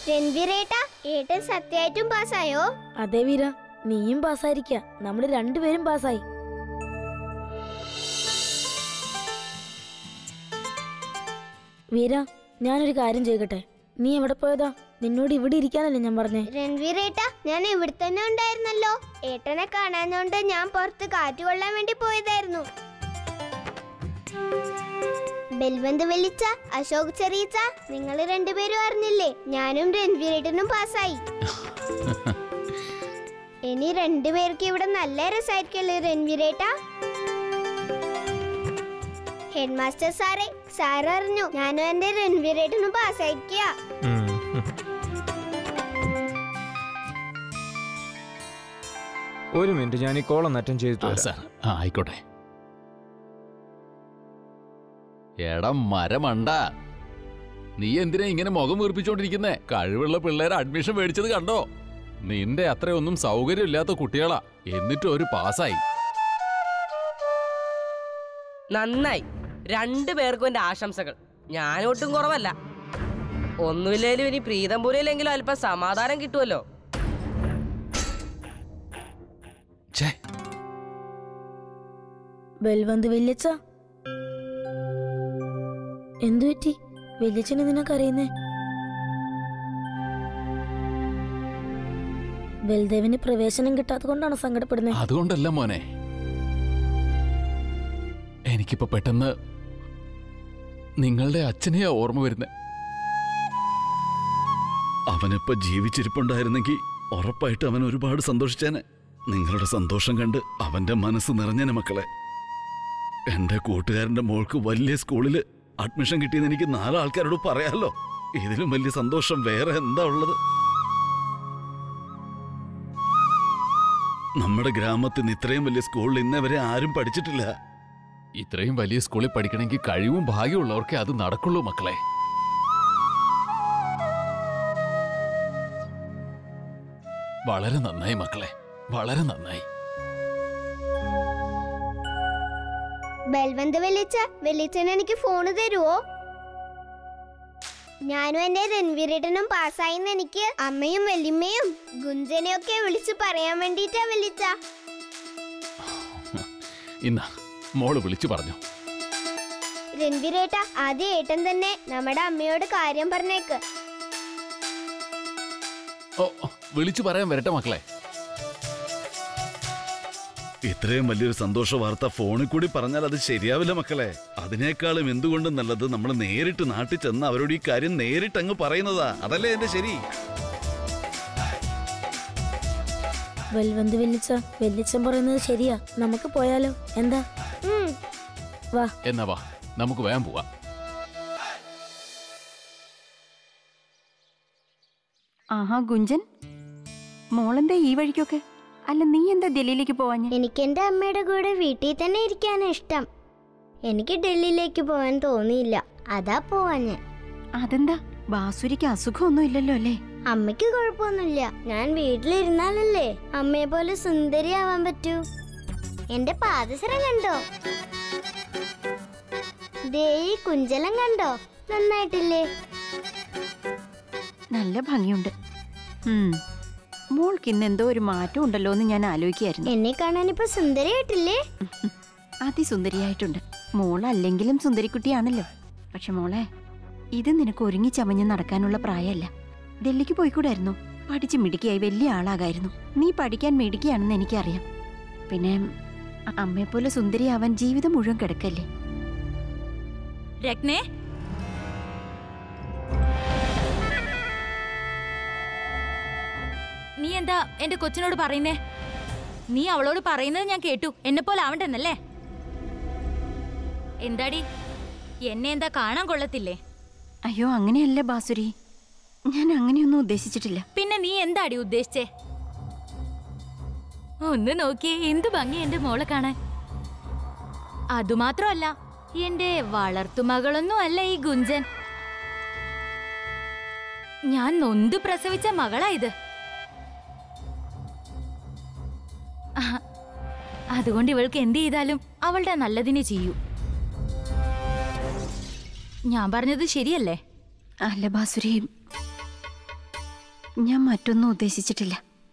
രൺവീരേട്ടാ ഏട്ടൻ സത്യമായിട്ടും പാസ്സായോ അതെ വീര നീയും പാസ്സായിരിക്ക നമ്മൾ രണ്ടുപേരും പാസ്സായി വീര ഞാനൊരു കാര്യം ചെയ്യട്ടെ നീ എവിടെ പോയതാ നിന്നോട് ഇവിടെ ഇരിക്കാനല്ലേ ഞാൻ പറഞ്ഞേ രൺവീരേട്ടാ ഞാൻ ഇവിടെ തന്നെ ഉണ്ടായിരുന്നല്ലോ ഏട്ടനെ കാണാഞ്ഞോണ്ട് ഞാൻ പുറത്ത് കാറ്റ് കൊള്ളാൻ വേണ്ടി പോയതായിരുന്നു ബൽവന്ത് വെളിച്ച അശോക് ചെറിയച്ച നിങ്ങൾ രണ്ടുപേരും അറിഞ്ഞില്ലേ ഞാനും രൺവീരേട്ടനും പാസ്സായി ഇനി രണ്ടുപേർക്ക് ഇവിടെ നല്ല രസമായിരിക്കല്ലേ രൺവീരേട്ടാ ഹെഡ് മാസ്റ്റർ സാറേ സാർ അറിഞ്ഞു ഞാനും എന്റെ രൺവീരേട്ടനും പാസ്സായിരിക്കുക ഒരു മിനിറ്റ് ഞാൻ ഈ കോൾ ഒന്ന് അറ്റൻഡ് ചെയ്തിട്ട് ആ വരാം. സാർ ആ ആയിക്കോട്ടെ എടാ മരമണ്ട നീ എന്തിനാ ഇങ്ങനെ മുഖം വീർപ്പിച്ചോണ്ടിരിക്കുന്നേ കഴിവുള്ള പിള്ളേരെ അഡ്മിഷൻ മേടിച്ചത് കണ്ടോ നിന്റെ അത്രയൊന്നും സൗകര്യമില്ലാത്ത കുട്ടികളാ എന്നിട്ട് ഒരു പാസ്സായി നന്നായി രണ്ടു പേർക്കും എന്റെ ആശംസകൾ ഞാനൊട്ടും കുറവല്ല ഒന്നുമില്ലേലും ഇനി പ്രീതംപുരയിലെങ്കിലും അല്പം സമാധാനം കിട്ടുമല്ലോ ഛേ ബൽവന്ത് വല്യച്ച എന്തു പറ്റി വല്യച്ഛൻ നിനക്ക് അറിയുന്നേ ബൽദേവിന് പ്രവേശനം കിട്ടാത്തത് കൊണ്ടാണ് സങ്കടപ്പെടുന്നത് അതുകൊണ്ടല്ല മോനെ എനിക്കിപ്പോ പെട്ടെന്ന് നിങ്ങളുടെ അച്ഛനെയാ ഓർമ്മ വരുന്നേ അവനിപ്പോ ജീവിച്ചിരിപ്പുണ്ടായിരുന്നെങ്കിൽ ഉറപ്പായിട്ട് അവൻ ഒരുപാട് സന്തോഷിച്ചേനെ നിങ്ങളുടെ സന്തോഷം കണ്ട് അവന്റെ മനസ്സ് നിറഞ്ഞേനെ മക്കളെ എന്റെ കൂട്ടുകാരന്റെ മോൾക്ക് വലിയ സ്കൂളില് അഡ്മിഷൻ കിട്ടിയെന്ന് എനിക്ക് നാലാൾക്കാരോട് പറയാലോ ഇതിലും വലിയ സന്തോഷം വേറെ എന്താ ഉള്ളത് നമ്മുടെ ഗ്രാമത്തിൽ നിന്ന് ഇത്രയും വലിയ സ്കൂളിൽ ഇന്നേ വരെ ആരും പഠിച്ചിട്ടില്ല ഇത്രയും വലിയ സ്കൂളിൽ പഠിക്കണമെങ്കിൽ കഴിവും ഭാഗ്യമുള്ളവർക്കേ അത് നടക്കുള്ളൂ മക്കളെ വളരെ നന്നായി മക്കളെ വളരെ നന്നായി ബൽവന്ത് വെളിച്ച വെളിച്ചൻ എനിക്ക് ഫോണ് തരുവോ ഞാനും എന്റെ രൺവീരേട്ടനും പാസ്സായിന്ന് എനിക്ക് അമ്മയും വല്യമ്മയും ഗുഞ്ചനെയൊക്കെ വിളിച്ചു പറയാൻ വേണ്ടിട്ടാ വിളിച്ച ഇന്ന മോള് വിളിച്ചു പറഞ്ഞു രൺവീരേട്ട ആദ്യം ഏട്ടൻ തന്നെ നമ്മുടെ അമ്മയോട് കാര്യം പറഞ്ഞേക്ക് ഓ ഓ, വിളിച്ചു പറയാൻ വരട്ടെ മക്കളെ ഇത്രയും വലിയൊരു സന്തോഷ വാർത്ത ഫോണിൽ കൂടി പറഞ്ഞാൽ അത് ശരിയാവില്ല മക്കളെ അതിനേക്കാളും എന്തുകൊണ്ടും നല്ലത് നമ്മൾ നേരിട്ട് നാട്ടിൽ ചെന്ന് അവരോട് ഈ കാര്യം നേരിട്ട് അങ്ങ് പറയുന്നതാ അതല്ലേ എന്റെ ശരി ബൽവന്ത് വല്യച്ച വല്യച്ഛൻ പറയുന്നത് ശരിയാ നമുക്ക് പോയാലോ എന്താ ഉം. വാ എന്നാ വാ നമുക്ക് വേഗം പോവാം ആഹാ ഗുഞ്ചൻ മോളെന്താ ഈ വഴിക്കൊക്കെ അല്ല നീ എന്താ ഡൽഹിയിലേക്ക് പോവാഞ്ഞേ എനിക്ക് എന്റെ അമ്മയുടെ കൂടെ വീട്ടിൽ തന്നെ ഇരിക്കാനാ ഇഷ്ടം എനിക്ക് ഡൽഹിയിലേക്ക് പോകാൻ തോന്നിയില്ല അതാ പോവാൻ ഞാൻ അതെന്താ ബാസുരിക്ക് അസുഖമൊന്നും ഇല്ലല്ലോ അല്ലേ അമ്മയ്ക്ക് കുഴപ്പമൊന്നുമില്ല ഞാൻ വീട്ടിലിരുന്നാലല്ലേ അമ്മയെ പോലെ സുന്ദരിയാവാൻ പറ്റൂ എന്റെ പാദസരം കണ്ടോ ദേ ഈ കുഞ്ചലം കണ്ടോ നന്നായിട്ടില്ലേ നല്ല ഭംഗിയുണ്ട് ഉം. മോൾക്ക് ഇന്ന് എന്തോ ഒരു മാറ്റം ഉണ്ടല്ലോ എന്ന് ഞാൻ ആലോചിക്കായിരുന്നു എന്നെ കാണാൻ ഇപ്പൊ സുന്ദരിയായിട്ടില്ലേ അതിസുന്ദരിയായിട്ടുണ്ട് മോൾ അല്ലെങ്കിലും സുന്ദരിക്കുട്ടിയാണല്ലോ പക്ഷെ മോളെ ഇത് നിനക്ക് ഒരുങ്ങി ചമഞ്ഞ് നടക്കാനുള്ള പ്രായമല്ല ഡൽഹിക്ക് പോയിക്കൂടായിരുന്നു പഠിച്ച് മിടുക്കിയായി വലിയ ആളാകായിരുന്നു നീ പഠിക്കാൻ മിടുക്കിയാണെന്ന് എനിക്കറിയാം പിന്നെ അമ്മയെപ്പോലെ സുന്ദരിയാവാൻ ജീവിതം മുഴുവൻ കിടക്കല്ലേ രത്നേ നീ എന്താ എന്റെ കൊച്ചിനോട് പറയുന്നേ നീ അവളോട് പറയുന്നത് ഞാൻ കേട്ടു എന്നെ പോലെ ആവണ്ടെന്നല്ലേ എന്താടി എന്നെ എന്താ കാണാൻ കൊള്ളത്തില്ലേ അയ്യോ അങ്ങനെയല്ല ബാസുരി ഞാൻ അങ്ങനെയൊന്നും ഉദ്ദേശിച്ചിട്ടില്ല പിന്നെ നീ എന്താടി ഉദ്ദേശിച്ചേ ഒന്ന് നോക്കിയേ എന്ത് ഭംഗി എന്റെ മോളെ കാണാൻ അതുമാത്രമല്ല എന്റെ വളർത്തുമകളൊന്നും അല്ല ഈ ഗുഞ്ചൻ ഞാൻ നൊന്ത് പ്രസവിച്ച മകളാ ഇത് ആഹ്. അതുകൊണ്ട് ഇവൾക്ക് എന്ത് ചെയ്താലും അവളുടെ നല്ലതിനെ ചെയ്യൂ ഞാൻ പറഞ്ഞത് ശരിയല്ലേ അല്ല ബാസുരി ഞാൻ മറ്റൊന്നും ഉദ്ദേശിച്ചിട്ടില്ല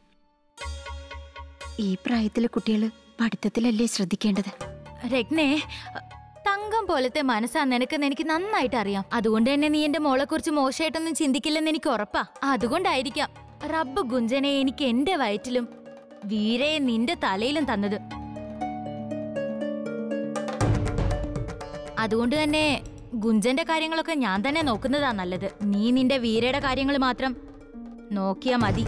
ഈ പ്രായത്തിലെ കുട്ടികൾ പഠിത്തത്തിലല്ലേ ശ്രദ്ധിക്കേണ്ടത് രത്നേ തങ്കം പോലത്തെ മനസ്സാ നിനക്കെന്ന് എനിക്ക് നന്നായിട്ട് അറിയാം അതുകൊണ്ട് തന്നെ നീ എന്റെ മോളെ കുറിച്ച് മോശമായിട്ടൊന്നും ചിന്തിക്കില്ലെന്ന് എനിക്ക് ഉറപ്പാ അതുകൊണ്ടായിരിക്കാം റബ്ബ് ഗുഞ്ചനെ എനിക്ക് എന്റെ വയറ്റിലും വീരയെ നിന്റെ തലയിലും തന്നത് അതുകൊണ്ട് തന്നെ ഗുഞ്ചന്റെ കാര്യങ്ങളൊക്കെ ഞാൻ തന്നെ നോക്കുന്നതാ നല്ലത് നീ നിന്റെ വീരയുടെ കാര്യങ്ങൾ മാത്രം നോക്കിയാ മതി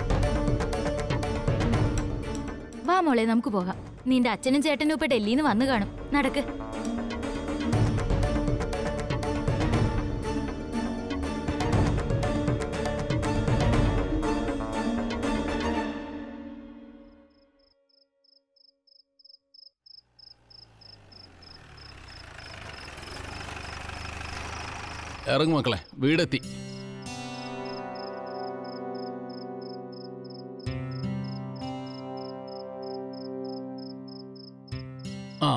വാ മോളെ നമുക്ക് പോകാം നിന്റെ അച്ഛനും ചേട്ടനും ഇപ്പൊ ഡൽഹിന്ന് വന്നു കാണും നടക്ക് ഇറങ്ങു മക്കളെ വീടെത്തി ആ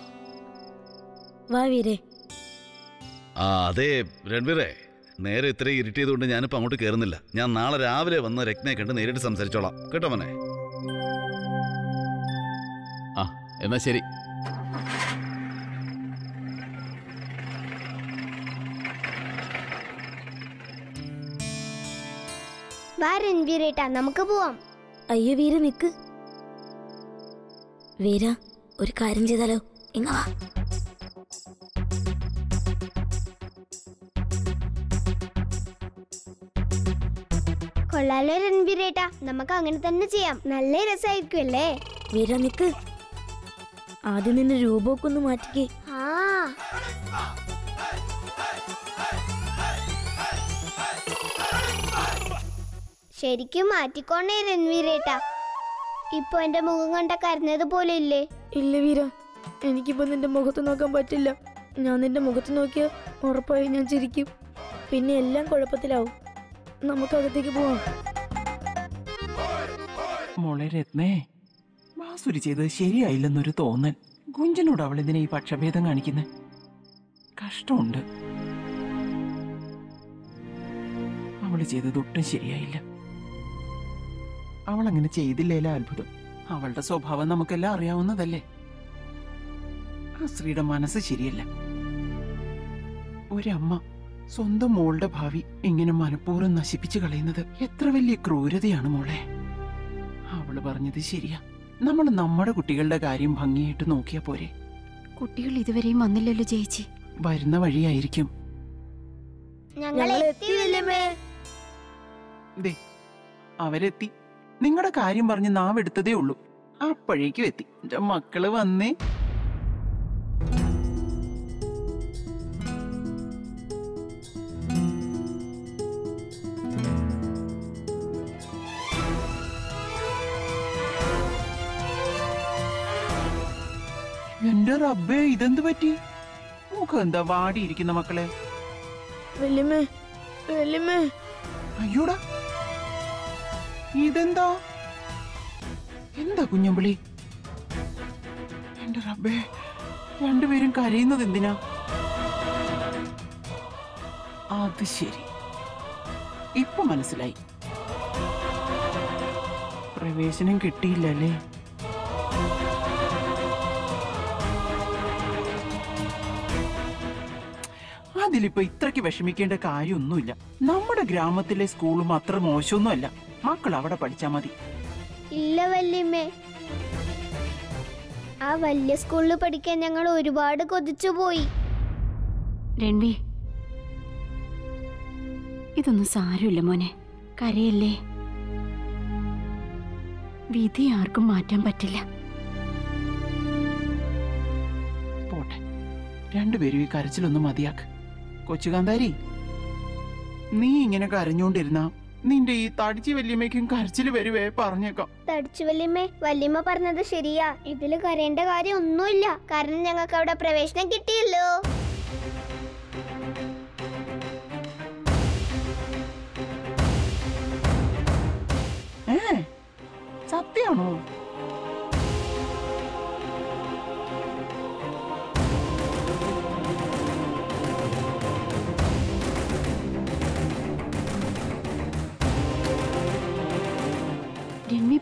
വാ വീരേ ആ അതെ രൺവീറേ നേരെ ഇത്രയും ഇരുട്ടിയതുകൊണ്ട് ഞാനിപ്പോൾ അങ്ങോട്ട് കയറുന്നില്ല ഞാൻ നാളെ രാവിലെ വന്ന് രത്നയെ കണ്ട് നേരിട്ട് സംസാരിച്ചോളാം കേട്ടോ മോനെ ആ എന്നാ ശരി വാ രൺവീരേട്ടാ നമുക്ക് പോവാം അയ്യോ വീര നിക്ക് വീര ഒരു കാര്യം ചെയ്താലോ ഇങ്ങ വാ കൊള്ളാലോ രൺവീരേട്ടാ നമുക്ക് അങ്ങനെ തന്നെ ചെയ്യാം നല്ല രസമായിരിക്കും അല്ലേ വീര നിക്ക് ആദ്യം നിന്റെ രൂപമൊക്കെ ഒന്ന് മാറ്റിക്കേ ആ ശരിക്കും മാറ്റിക്കോണേ രൺവീരേട്ടാ ഇപ്പൊ എന്റെ മുഖം കണ്ട കരഞ്ഞത് പോലെ ഇല്ലേ ഇല്ല വീര എനിക്കിപ്പോ നിന്റെ മുഖത്ത് നോക്കാൻ പറ്റില്ല ഞാൻ നിന്റെ മുഖത്ത് നോക്കിയ ഉറപ്പായി ഞാൻ ചിരിക്കും പിന്നെ എല്ലാം കുഴപ്പത്തിലാവും നമുക്ക് അകത്തേക്ക് പോവാം മോളെ രത്നേ ബാസുരി ചെയ്തത് ശരിയായില്ലെന്നൊരു തോന്നൽ ഗുഞ്ചനോട് അവൾ ഇതിനെ ഈ പക്ഷഭേദം കാണിക്കുന്നത് കഷ്ടമുണ്ട് അവള് ചെയ്തത് ഒട്ടും ശരിയായില്ല അവൾ അങ്ങനെ ചെയ്തില്ലേല അത്ഭുതം അവളുടെ സ്വഭാവം നമുക്കെല്ലാം അറിയാവുന്നതല്ലേ ആ സ്ത്രീയുടെ മനസ്സ് ശരിയല്ല ഒരമ്മ സ്വന്തം മോളുടെ ഭാവി ഇങ്ങനെ മനഃപൂർവ്വം നശിപ്പിച്ചു കളയുന്നത് എത്ര വലിയ ക്രൂരതയാണ് മോളെ അവള് പറഞ്ഞത് ശരിയാ നമ്മൾ നമ്മുടെ കുട്ടികളുടെ കാര്യം ഭംഗിയായിട്ട് നോക്കിയാ പോരെ കുട്ടികൾ ഇതുവരെയും വന്നില്ലല്ലോ ചേച്ചി വരുന്ന വഴിയായിരിക്കും ഞങ്ങൾ എത്തി വല്യമ്മേ ദേ അവരെത്തി നിങ്ങളുടെ കാര്യം പറഞ്ഞ് നാവെടുത്തതേ ഉള്ളൂ അപ്പോഴേക്കും എത്തി എന്റെ മക്കള് വന്നേ എന്റെ റബ്ബേ ഇതെന്ത് പറ്റി മുഖം എന്താ വാടിയിരിക്കുന്ന മക്കളെ വല്യമ്മേ വല്യമ്മേ അയ്യോടാ ഇതെന്താ എന്താ കുഞ്ഞമ്പിളി എന്റെ റബ്ബേ രണ്ടുപേരും കരയുന്നത് എന്തിനാ അത് ശരി ഇപ്പൊ മനസ്സിലായി പ്രവേശനം കിട്ടിയില്ലല്ലേ അതിലിപ്പോ ഇത്രയ്ക്ക് വിഷമിക്കേണ്ട കാര്യമൊന്നുമില്ല നമ്മുടെ ഗ്രാമത്തിലെ സ്കൂളും അത്ര മോശമൊന്നുമല്ല മക്കൾ അവിടെ പഠിച്ചാ മതി ഇല്ല വല്യമ്മേ ആ വലിയ സ്കൂളിൽ പഠിക്കാൻ ഞങ്ങൾ ഒരുപാട് കൊതിച്ചു പോയി രൺവി ഇതൊന്നും സാരമില്ല മോനെ കരയല്ലേ വിധി ആർക്കും മാറ്റാൻ പറ്റില്ല പോട്ടെ രണ്ടുപേരും ഈ കരച്ചിലൊന്നും മതിയാക്ക് കൊച്ചുകാന്താരി നീ ഇങ്ങനെ കരഞ്ഞോണ്ടിരുന്ന നിന്റെ ഈ തടിച്ചി വല്യമ്മയ്ക്കും കരച്ചിൽ വരുവേ പറഞ്ഞേക്കാം തടിച്ചു വല്യമ്മേ വല്യമ്മ പറഞ്ഞത് ശരിയാ ഇതില് കരയേണ്ട കാര്യം ഒന്നുമില്ല കാരണം ഞങ്ങൾക്ക് അവിടെ പ്രവേശനം കിട്ടിയല്ലോ ഏ സത്യാണോ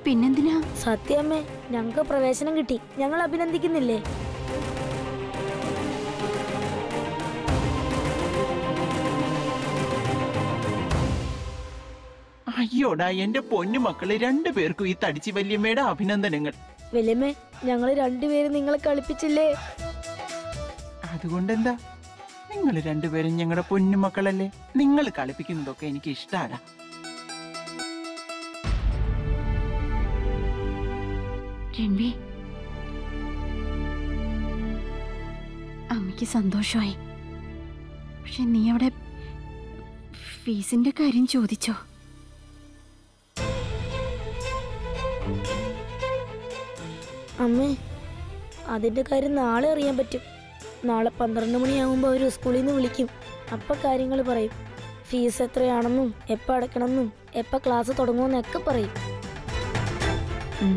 പിന്നെന്തിനാ സത്യമേ ഞങ്ങൾക്ക് പ്രവേശനം കിട്ടി ഞങ്ങൾ അഭിനന്ദിക്കുന്നില്ലേ അയ്യോടാ എന്റെ പൊന്നു മക്കളെ രണ്ടുപേർക്കും ഈ തടിച്ചി വല്യമ്മയുടെ അഭിനന്ദനങ്ങൾ വലിയമ്മേ ഞങ്ങൾ രണ്ടുപേരും നിങ്ങളെ കളിപ്പിച്ചില്ലേ അതുകൊണ്ടെന്താ നിങ്ങൾ രണ്ടുപേരും ഞങ്ങളുടെ പൊന്നു മക്കളല്ലേ നിങ്ങൾ കളിപ്പിക്കുന്നതൊക്കെ എനിക്ക് ഇഷ്ടാടാ രൺവി അമ്മയ്ക്ക് സന്തോഷമായി പക്ഷെ നീ അവിടെ ഫീസിന്റെ കാര്യം ചോദിച്ചോ അമ്മേ അതിന്റെ കാര്യം നാളെ അറിയാൻ പറ്റും നാളെ പന്ത്രണ്ട് മണിയാകുമ്പോൾ അവർ സ്കൂളിൽ നിന്ന് വിളിക്കും അപ്പം കാര്യങ്ങൾ പറയും ഫീസ് എത്രയാണെന്നും എപ്പോൾ അടയ്ക്കണമെന്നും എപ്പോൾ ക്ലാസ് തുടങ്ങുമെന്നൊക്കെ പറയും ഉം.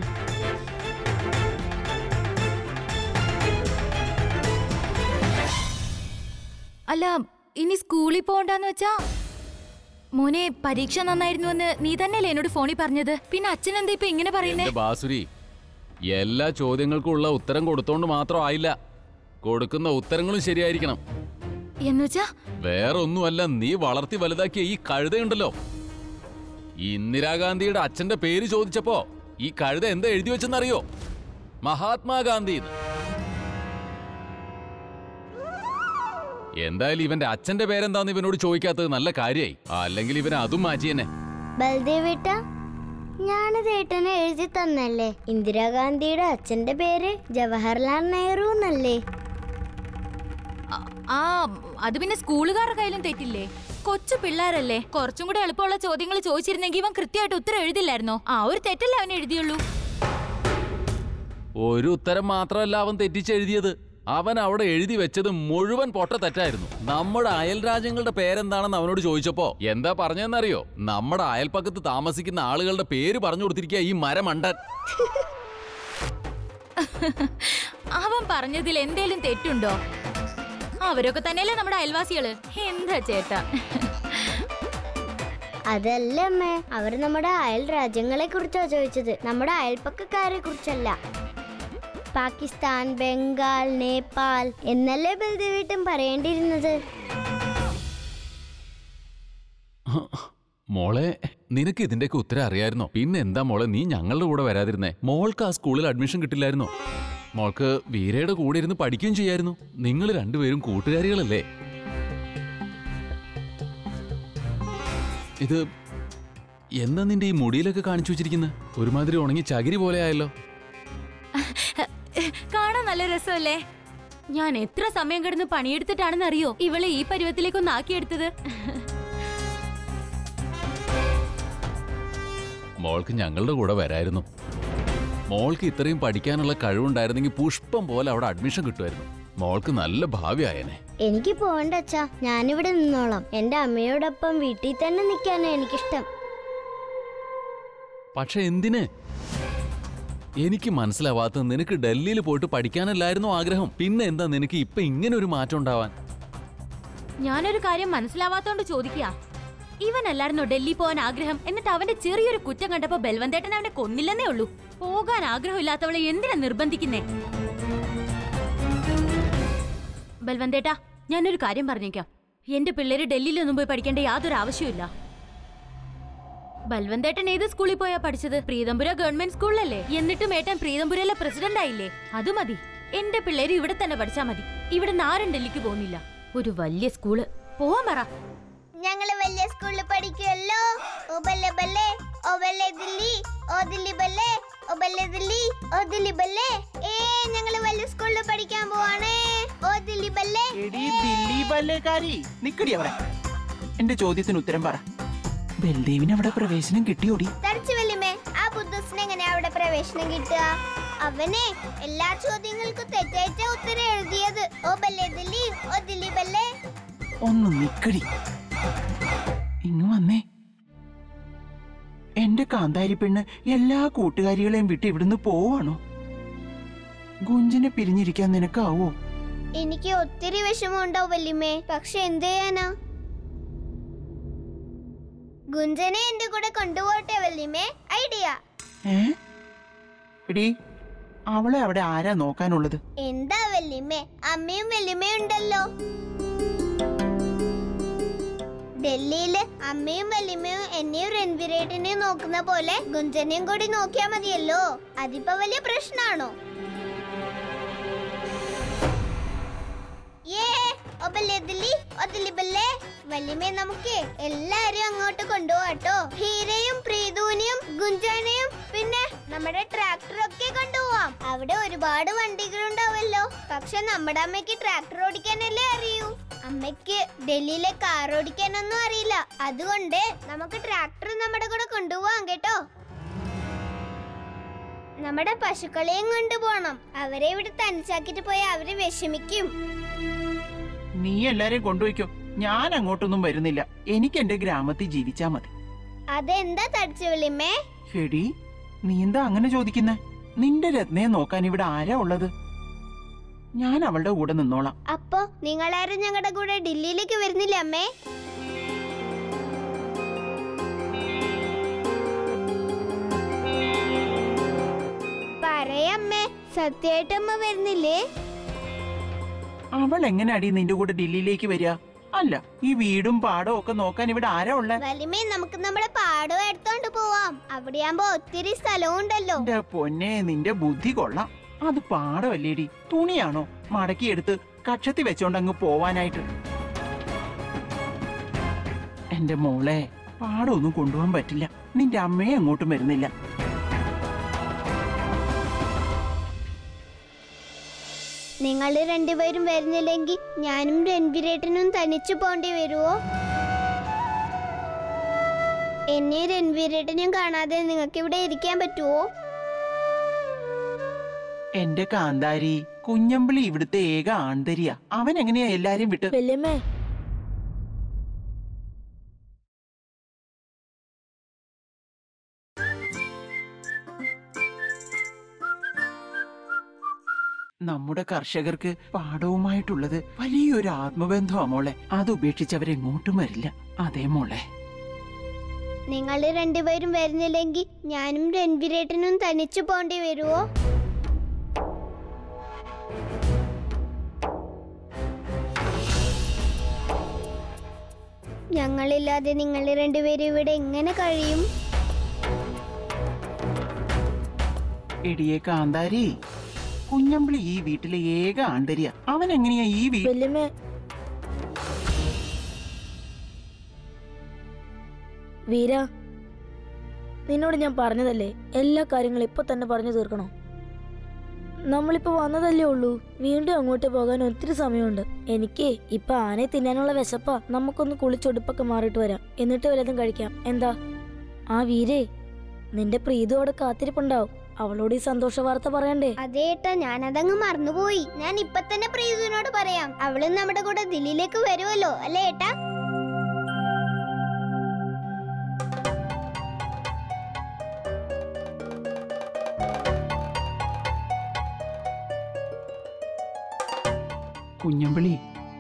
അല്ല ഇനി സ്കൂളിൽ പോകണ്ടെന്ന് വെച്ചാ മോനെ പരീക്ഷ നന്നായിരുന്നു എന്ന് നീ തന്നെയല്ലേ എന്നോട് ഫോണിൽ പറഞ്ഞത് പിന്നെ അച്ഛൻ എന്താ ഇപ്പൊ ഇങ്ങനെ പറയുന്നേ എന്റെ ബാസുരി എല്ലാ ചോദ്യങ്ങൾക്കും ഉള്ള ഉത്തരം കൊടുത്തോണ്ട് മാത്രം ആയില്ല കൊടുക്കുന്ന ഉത്തരങ്ങളും ശരിയായിരിക്കണം എന്നുവെച്ചാ വേറെ ഒന്നുമല്ല നീ വളർത്തി വലുതാക്കിയ ഈ കഴുതയുണ്ടല്ലോ ഇന്ദിരാഗാന്ധിയുടെ അച്ഛന്റെ പേര് ചോദിച്ചപ്പോ ഈ കഴുത എന്താ എഴുതി വെച്ചെന്നറിയോ മഹാത്മാഗാന്ധി എന്ന്. എന്തായാലും ഇവന്റെ അച്ഛന്റെ പേരെന്താന്ന് ഇവനോട് ചോദിക്കാത്തത് നല്ല കാര്യായി അല്ലെങ്കിൽ ഇവൻ അതും മാറ്റിയെന്നെ ബൽദേവേട്ട ഞാനത് ഏട്ടനെ എഴുതി തന്നല്ലേ ഇന്ദിരാഗാന്ധിയുടെ അച്ഛന്റെ പേര് ജവഹർലാൽ നെഹ്റു എന്നല്ലേ ആ- ആ അത് പിന്നെ സ്കൂളുകാരുടെ കയ്യിലും തെറ്റില്ലേ കൊച്ചു പിള്ളേരല്ലേ കുറച്ചും കൂടെ എളുപ്പമുള്ള ചോദ്യങ്ങൾ ചോദിച്ചിരുന്നെങ്കിൽ ഇവൻ കൃത്യമായിട്ട് ഉത്തരം എഴുതില്ലായിരുന്നോ ആ ഒരു തെറ്റല്ലേ അവൻ എഴുതിയുള്ളൂ ഒരു ഉത്തരം മാത്രമല്ല അവൻ തെറ്റിച്ചെഴുതിയത് അവൻ അവിടെ എഴുതി വെച്ചത് മുഴുവൻ പൊട്ട തെറ്റായിരുന്നു നമ്മുടെ അയൽ രാജ്യങ്ങളുടെ പേരെന്താണെന്ന് അവനോട് ചോദിച്ചപ്പോ എന്താ പറഞ്ഞതെന്നറിയോ നമ്മുടെ അയൽപ്പക്കത്ത് താമസിക്കുന്ന ആളുകളുടെ പേര് പറഞ്ഞു കൊടുത്തിരിക്കുക ഈ മരമണ്ടൻ അവൻ പറഞ്ഞതിൽ എന്തേലും തെറ്റുണ്ടോ അവരൊക്കെ തന്നെയല്ലേ നമ്മുടെ അയൽവാസികള് എന്താ ചേട്ടാ അതല്ല അമ്മേ അവര് നമ്മുടെ അയൽ രാജ്യങ്ങളെ കുറിച്ചാ ചോദിച്ചത് നമ്മുടെ അയൽപ്പക്കക്കാരെ കുറിച്ചല്ല പാകിസ്ഥാൻ ബംഗാൾ നേപ്പാൾ എന്നല്ലേ ബൽദേവേട്ടൻ പറയേണ്ടിയിരുന്നത് മോളെ നിനക്ക് ഇതിന്റെയൊക്കെ ഉത്തരം അറിയായിരുന്നോ പിന്നെ എന്താ മോളെ നീ ഞങ്ങളുടെ കൂടെ വരാതിരുന്നേ മോൾക്ക് ആ സ്കൂളിൽ അഡ്മിഷൻ കിട്ടില്ലായിരുന്നോ മോൾക്ക് വീരയുടെ കൂടെ ഇരുന്ന് പഠിക്കുകയും ചെയ്യായിരുന്നു നിങ്ങൾ രണ്ടുപേരും കൂട്ടുകാരികളല്ലേ ഇത് എന്താ നിന്റെ ഈ മുടിയിലൊക്കെ കാണിച്ചു വെച്ചിരിക്കുന്നത് ഒരുമാതിരി ഉണങ്ങി ചകിരി പോലെ ആയല്ലോ കാണാൻ നല്ല രസമല്ലേ ഞാൻ എത്ര സമയം കിടന്ന് പണിയെടുത്തിട്ടാണെന്ന് അറിയോ ഇവളെ ഈ പരുവത്തിലേക്കൊന്ന് ആക്കിയെടുത്തത് മോൾക്ക് ഞങ്ങളുടെ കൂടെ വരായിരുന്നു മോൾക്ക് ഇത്രയും പഠിക്കാനുള്ള കഴിവുണ്ടായിരുന്നെങ്കിൽ പുഷ്പം പോലെ അവിടെ അഡ്മിഷൻ കിട്ടുമായിരുന്നു മോൾക്ക് നല്ല ഭാവി ആയനെ എനിക്ക് പോകണ്ട അച്ഛാ ഞാനിവിടെ നിന്നോളാം എന്റെ അമ്മയോടൊപ്പം വീട്ടിൽ തന്നെ നിൽക്കാനാ എനിക്കിഷ്ടം പക്ഷെ എന്തിന് എനിക്ക് മനസ്സിലാവാത്ത നിനക്ക് ഡൽഹിയിൽ പോയിട്ട് പഠിക്കാനല്ലായിരുന്നു ആഗ്രഹം പിന്നെ എന്താ നിനക്ക് ഇപ്പൊ ഇങ്ങനെ ഒരു മാറ്റം ഉണ്ടാവാൻ ഞാനൊരു കാര്യം മനസ്സിലാവാത്തോണ്ട് ചോദിക്കുക ഇവനല്ലായിരുന്നോ ഡൽഹി പോകാൻ ആഗ്രഹം എന്നിട്ട് അവന്റെ ചെറിയൊരു കുറ്റം കണ്ടപ്പോ ബൽവന്തേട്ടൻ അവനെ കൊന്നില്ലെന്നേ ഉള്ളൂ പോകാൻ ആഗ്രഹമില്ലാത്തവളെ എന്തിനാ നിർബന്ധിക്കുന്നേ ബൽവന്തേട്ടാ ഞാനൊരു കാര്യം പറഞ്ഞേക്കാം എന്റെ പിള്ളേര് ഡൽഹിയിലൊന്നും പോയി പഠിക്കേണ്ട യാതൊരു ആവശ്യമില്ല ബൽവന്തേട്ടൻ ഏത് സ്കൂളിൽ പോയാ പഠിച്ചത് പ്രീതംപുര ഗവൺമെന്റ് സ്കൂളിലല്ലേ എന്നിട്ടും ഏട്ടൻ പ്രീതംപുരയിലെ പ്രസിഡന്റ് ആയില്ലേ അത് മതി എന്റെ പിള്ളേര് ഇവിടെ തന്നെ പഠിച്ചാ മതി ഇവിടെ ആരും ഡൽഹിക്ക് പോകുന്നില്ല ഒരു വലിയ സ്കൂള് പോവാൻ പറ ഞങ്ങള് വലിയ സ്കൂളിൽ പഠിക്കുമല്ലോ ഓ ബല്ലെ ബല്ലെ ഓ ബല്ലെ ദില്ലി ഓ ദില്ലി ബല്ലെ ഓ ബല്ലെ ദില്ലി ഓ ദില്ലി ബല്ലെ ഏ ഞങ്ങള് വലിയ സ്കൂളിൽ പഠിക്കാൻ പോവാണേ ഓ ദില്ലി ബല്ലെ എടി ദില്ലി ബല്ലേക്കാരി നിക്കടി അവിടെ എന്റെ ചോദ്യത്തിന് ഉത്തരം പറ ബൽദേവിന് അവിടെ പ്രവേശനം കിട്ടിയോടി തടിച്ചു വല്യമ്മേ ആ ബുദ്ധസിന് എങ്ങനെ അവിടെ പ്രവേശനം കിട്ടുക അവനെ എല്ലാ ചോദ്യങ്ങൾക്കും തെറ്റായിട്ട ഉത്തരം എഴുതിയത് ഓ ബല്ലെ ദില്ലി ഓ ദില്ലി ബല്ലെ ഒന്ന് നിക്കടി ഇങ്ങ് വന്നേ എന്റെ കാന്താരി പെണ്ണ് എല്ലാ കൂട്ടുകാരികളെയും വിട്ട് ഇവിടുന്ന് പോവാണോ ഗുഞ്ചിനെ പിരിഞ്ഞിരിക്കാൻ നിനക്കാവോ എനിക്ക് ഒത്തിരി വിഷമമുണ്ടാവും വല്യമ്മേ പക്ഷെ എന്ത് ചെയ്യാനാ ഗുഞ്ചനെ എന്റെ കൂടെ കൊണ്ടുപോട്ടെ വല്യമ്മേ ഐഡിയ ഏ എടീ അവളെ അവിടെ ആരാ നോക്കാനുള്ളത് എന്താ വല്യമ്മേ അമ്മയും വല്യമ്മയും ഉണ്ടല്ലോ ഡൽഹിയില് അമ്മയും വല്യമ്മയും എന്നെയും രൺവീരേട്ടനെയും നോക്കുന്ന പോലെ ഗുഞ്ചനെയും കൂടി നോക്കിയാ മതിയല്ലോ അതിപ്പോ വലിയ പ്രശ്നാണോ യേ ഒബല്ലേ ദില്ലി ഒതിലി ബല്ലേ വല്യമ്മേ നമുക്ക് എല്ലാരും അങ്ങോട്ട് കൊണ്ടുപോവാട്ടോ ഹീരയും പ്രീതൂനെയും ഗുഞ്ചാനെയും പിന്നെ നമ്മുടെ ട്രാക്ടറൊക്കെ കൊണ്ടുപോവാം അവിടെ ഒരുപാട് വണ്ടികളുണ്ടാവല്ലോ പക്ഷെ നമ്മുടെ അമ്മയ്ക്ക് ട്രാക്ടർ ഓടിക്കാനല്ലേ അറിയൂ അമ്മയ്ക്ക് ഡൽഹിയിലെ കാർ ഓടിക്കാനൊന്നും അറിയില്ല അതുകൊണ്ട് നമുക്ക് ട്രാക്ടർ നമ്മുടെ കൂടെ കൊണ്ടുപോവാം കേട്ടോ നമ്മുടെ പശുക്കളെയും കൊണ്ടുപോകണം അവരെ ഇവിടെ തനിച്ചാക്കിട്ട് പോയാൽ അവര് വിഷമിക്കും നീ എല്ലാരെയും കൊണ്ടുപോയിക്കോ ഞാൻ അങ്ങോട്ടൊന്നും വരുന്നില്ല എനിക്ക് എന്റെ ഗ്രാമത്തിൽ ജീവിച്ചാ മതി അതെന്താ തടിച്ചു വിളിമേ എടി നീ എന്താ അങ്ങനെ ചോദിക്കുന്നെ നിന്റെ രത്നയെ നോക്കാൻ ഇവിടെ ആരാ ഉള്ളത് ഞാൻ അവളുടെ കൂടെ നിന്നോളാം അപ്പോ നിങ്ങളാരും ഞങ്ങളുടെ കൂടെ ഡൽഹിയിലേക്ക് വരുന്നില്ല അമ്മേ പറയമ്മേ സത്യമായിട്ട് അമ്മ വരുന്നില്ലേ അവൾ എങ്ങനെ അടി നിന്റെ കൂടെ ഡൽഹിയിലേക്ക് വരിക അല്ല ഈ വീടും പാടവും ഒക്കെ നോക്കാൻ ഇവിടെ ആരാ ഉള്ള വലിമേ നമുക്ക് നമ്മുടെ പാടം എടുത്തോണ്ട് പോവാം അവിടെയാകുമ്പോ ഒത്തിരി സ്ഥലവും ഉണ്ടല്ലോ എന്റെ പൊന്നെ നിന്റെ ബുദ്ധി കൊള്ളാം അത് പാടമല്ലേടി തുണിയാണോ മടക്കിയെടുത്ത് കക്ഷത്തി വെച്ചോണ്ട് അങ്ങ് പോവാനായിട്ട് എന്റെ മോളെ പാടമൊന്നും കൊണ്ടുപോകാൻ പറ്റില്ല നിന്റെ അമ്മയെ അങ്ങോട്ടും വരുന്നില്ല നിങ്ങൾ രണ്ടുപേരും വരുന്നില്ലെങ്കിൽ ഞാനും രൺവീരേട്ടനും തനിച്ചു പോണ്ടി വരുവോ എന്നെ രൺവീരേട്ടനും കാണാതെ നിങ്ങൾക്ക് ഇവിടെ ഇരിക്കാൻ പറ്റുവോ എന്റെ കാന്താരി കുഞ്ഞമ്പിളി ഇവിടുത്തെ ഏക ആന്തരിയ അവൻ എങ്ങനെയാ എല്ലാരും വിട്ട് വല്യമ്മേ നമ്മുടെ കർഷകർക്ക് പാടവുമായിട്ടുള്ളത് വലിയൊരു ആത്മബന്ധമാ മോളെ അത് ഉപേക്ഷിച്ച് അവരെങ്ങോട്ടും വരില്ല അതേ മോളെ നിങ്ങൾ രണ്ടുപേരും വരുന്നില്ലെങ്കിൽ ഞാനും രൺവീരേട്ടനും തനിച്ചു പോണ്ടി വരുവോ ഞങ്ങളില്ലാതെ നിങ്ങൾ രണ്ടുപേരും ഇവിടെ എങ്ങനെ കഴിയും എടിയെ കാന്താരി കുഞ്ഞമ്പിളി ഈ വീട്ടിലെ ഏക ആന്തരിയ അവൻ എങ്ങനെയാ ഈ വീ വല്യമ്മേ വീര നിന്നോട് ഞാൻ പറഞ്ഞതല്ലേ എല്ലാ കാര്യങ്ങളും ഇപ്പൊ തന്നെ പറഞ്ഞു തീർക്കണോ നമ്മളിപ്പോ വന്നതല്ലേ ഉള്ളൂ വീണ്ടും അങ്ങോട്ട് പോകാൻ ഒത്തിരി സമയമുണ്ട് എനിക്ക് ഇപ്പൊ ആനയെ തിന്നാനുള്ള വിശപ്പാ നമുക്കൊന്ന് കുളിച്ചൊടുപ്പൊക്കെ മാറിയിട്ട് വരാം എന്നിട്ട് വല്ലതും കഴിക്കാം എന്താ ആ വീരേ നിന്റെ പ്രീതു അവിടെ കാത്തിരിപ്പുണ്ടാവും അവളോട് ഈ സന്തോഷ വാർത്ത പറയണ്ടേ അതേട്ടാ ഞാനതങ്ങ് മറന്നുപോയി ഞാൻ ഇപ്പൊ തന്നെ പ്രീതുവിനോട് പറയാം അവളും നമ്മുടെ കൂടെ ദില്ലിയിലേക്ക് വരുമല്ലോ അല്ലേ ഏട്ടാ കുഞ്ഞമ്പിളി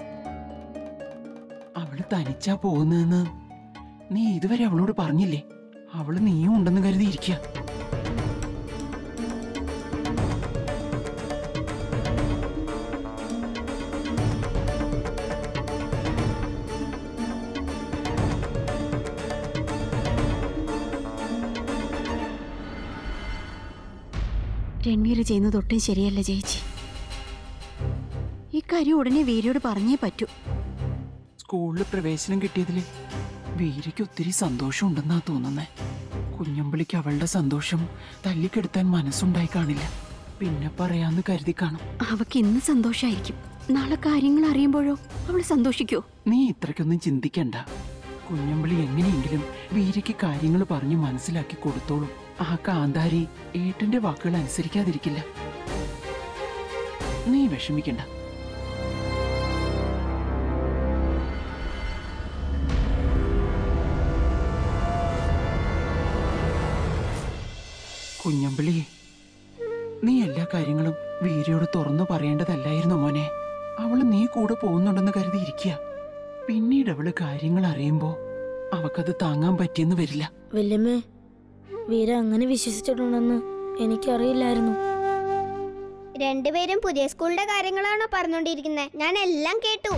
അവള് തനിച്ചാ പോകുന്നതെന്ന് നീ ഇതുവരെ അവളോട് പറഞ്ഞില്ലേ അവള് നീയും ഉണ്ടെന്ന് കരുതിയിരിക്കുക രൺവീർ ചെയ്യുന്നത് ഒട്ടും ശരിയല്ല ചേച്ചി ഇക്കാര്യം ഉടനെ വീരയോട് പറഞ്ഞേ പറ്റൂ സ്കൂളിൽ പ്രവേശനം കിട്ടിയതില് വീരയ്ക്ക് ഒത്തിരി സന്തോഷം ഉണ്ടെന്നാ തോന്നുന്നേ കുഞ്ഞമ്പിളിക്ക് അവളുടെ സന്തോഷം തല്ലിക്കെടുത്താൻ മനസ്സുണ്ടായി കാണില്ല പിന്നെ പറയാന്ന് കരുതി കാണും അവക്ക് ഇന്ന് സന്തോഷായിരിക്കും നാളെ കാര്യങ്ങൾ അറിയുമ്പോഴോ അവൾ സന്തോഷിക്കോ നീ ഇത്രയ്ക്കൊന്നും ചിന്തിക്കണ്ട കുഞ്ഞമ്പിളി എങ്ങനെയെങ്കിലും വീരയ്ക്ക് കാര്യങ്ങൾ പറഞ്ഞ് മനസ്സിലാക്കി കൊടുത്തോളും ആ കാന്താരി ഏട്ടന്റെ വാക്കുകൾ അനുസരിക്കാതിരിക്കില്ല നീ വിഷമിക്കണ്ട കുഞ്ഞമ്പിളി നീ എല്ലാ കാര്യങ്ങളും വീരയോട് തുറന്നു പറയേണ്ടതല്ലായിരുന്നു മോനെ അവള് നീ കൂടെ പോകുന്നുണ്ടെന്ന് കരുതിയിരിക്കുക പിന്നീട് അവള് കാര്യങ്ങൾ അറിയുമ്പോ അവക്കത് താങ്ങാൻ പറ്റിയെന്ന് വരില്ല വല്യമ്മേ വീര അങ്ങനെ വിശ്വസിച്ചിട്ടുണ്ടെന്ന് എനിക്കറിയില്ലായിരുന്നു രണ്ടുപേരും പുതിയ സ്കൂളിന്റെ കാര്യങ്ങളാണോ പറഞ്ഞോണ്ടിരിക്കുന്നത് ഞാൻ എല്ലാം കേട്ടു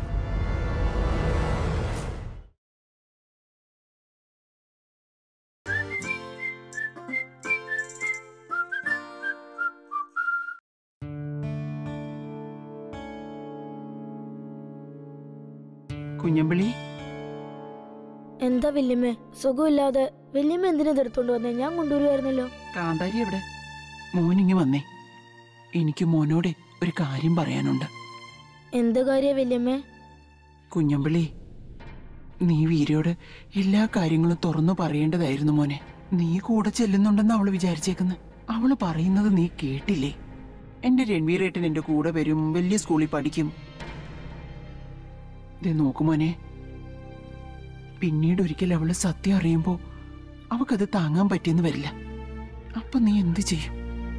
കുഞ്ഞമ്പിളി എന്താ വല്യമ്മേ സുഖമില്ലാതെ വല്യമ്മ എന്തിനാ ഇതെടുത്തോണ്ട് വന്നേ ഞാൻ കൊണ്ടുവരുമായിരുന്നല്ലോ കാന്താരി എവിടെ മോനിങ്ങി വന്നേ എനിക്ക് മോനോട് ഒരു കാര്യം പറയാനുണ്ട് എന്ത് കാര്യ വല്യമ്മേ കുഞ്ഞമ്പിളി നീ വീരയോട് എല്ലാ കാര്യങ്ങളും തുറന്നു പറയേണ്ടതായിരുന്നു മോനെ നീ കൂടെ ചെല്ലുന്നുണ്ടെന്ന് അവള് വിചാരിച്ചേക്കുന്നു അവള് പറയുന്നത് നീ കേട്ടില്ലേ എന്റെ രൺവീരേട്ടൻ എന്റെ കൂടെ വരും വലിയ സ്കൂളിൽ പഠിക്കും ദേ നോക്കു മോനെ പിന്നീട് ഒരിക്കൽ അവള് സത്യം അറിയുമ്പോ അവക്കത് താങ്ങാൻ പറ്റിയെന്ന് വരില്ല അപ്പൊ നീ എന്ത് ചെയ്യും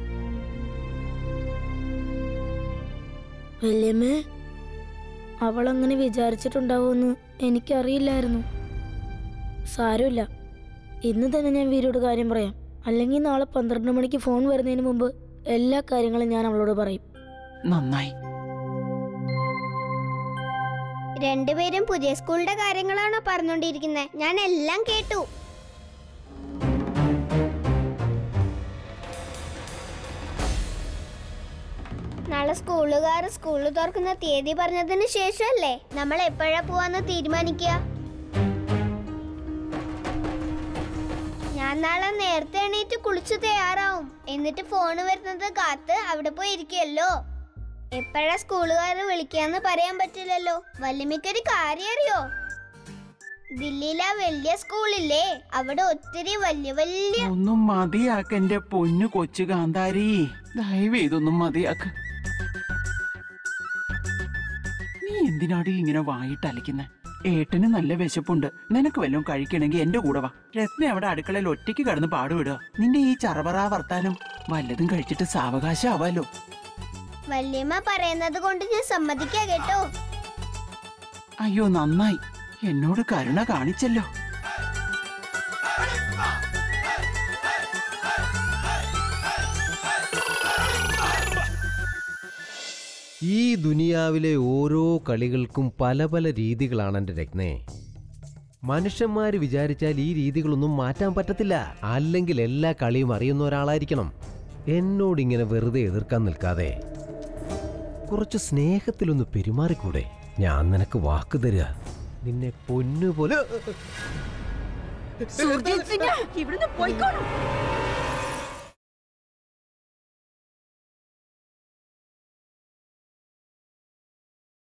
വല്യമ്മേ അവളങ്ങനെ വിചാരിച്ചിട്ടുണ്ടാവുമെന്ന് എനിക്കറിയില്ലായിരുന്നു സാരമില്ല ഇന്ന് തന്നെ ഞാൻ വീരോട് കാര്യം പറയാം അല്ലെങ്കിൽ നാളെ പന്ത്രണ്ട് മണിക്ക് ഫോൺ വരുന്നതിന് മുമ്പ് എല്ലാ കാര്യങ്ങളും ഞാൻ അവളോട് പറയും നന്നായി രണ്ടുപേരും പുതിയ സ്കൂളിന്റെ കാര്യങ്ങളാണോ പറഞ്ഞോണ്ടിരിക്കുന്നത് ഞാൻ എല്ലാം കേട്ടു നാളെ സ്കൂളുകാർ സ്കൂൾ തുറക്കുന്ന തീയതി പറഞ്ഞതിന് ശേഷമല്ലേ നമ്മൾ എപ്പോഴാ പോവാന്ന് തീരുമാനിക്കുക ഞാൻ നാളെ നേരത്തെ എണീറ്റ് കുളിച്ചു തയ്യാറാവും എന്നിട്ട് ഫോണ് വരുന്നത് കാത്ത് അവിടെ പോയി ഇരിക്കുമല്ലോ എപ്പോഴാ സ്കൂളുകാർ വിളിക്കാന്ന് പറയാൻ പറ്റില്ലല്ലോ വല്യമ്മയ്ക്കൊരു കാര്യം അറിയോ ദില്ലിയിലെ ആ വലിയ സ്കൂളില്ലേ അവിടെ ഒത്തിരി വലിയ വലിയ ഒന്നും മതിയാക്ക എന്റെ പൊന്നു കൊച്ചു കാന്താരി ദയവ് ഇതൊന്നും മതിയാക്ക നീ എന്തിനാടി ഇങ്ങനെ വായിട്ട് അലക്കുന്ന ഏട്ടന് നല്ല വിശപ്പുണ്ട് നിനക്ക് വല്ലതും കഴിക്കണമെങ്കിൽ എന്റെ കൂടെ വാ രത്ന അവിടെ അടുക്കളയിൽ ഒറ്റയ്ക്ക് കിടന്ന് പാടുവിടുക നിന്റെ ഈ ചറപറ വർത്താനം വല്ലതും കഴിച്ചിട്ട് സാവകാശം ആവാലോ വല്യമ്മ പറയുന്നത് കൊണ്ട് ഞാൻ സമ്മതിക്കാ കേട്ടോ അയ്യോ നന്നായി എന്നോട് കരുണ കാണിച്ചല്ലോ ഈ ദുനിയാവിലെ ഓരോ കളികൾക്കും പല പല രീതികളാണ് എൻ്റെ രത്നേ മനുഷ്യന്മാർ വിചാരിച്ചാൽ ഈ രീതികളൊന്നും മാറ്റാൻ പറ്റത്തില്ല അല്ലെങ്കിൽ എല്ലാ കളിയും അറിയുന്ന ഒരാളായിരിക്കണം എന്നോടിങ്ങനെ വെറുതെ എതിർക്കാൻ നിൽക്കാതെ കുറച്ച് സ്നേഹത്തിലൊന്ന് പെരുമാറിക്കൂടെ ഞാൻ നിനക്ക് വാക്ക് തരിക നിന്നെ പൊന്നുപോലെ ഇവിടുന്ന് പോയിക്കോളൂ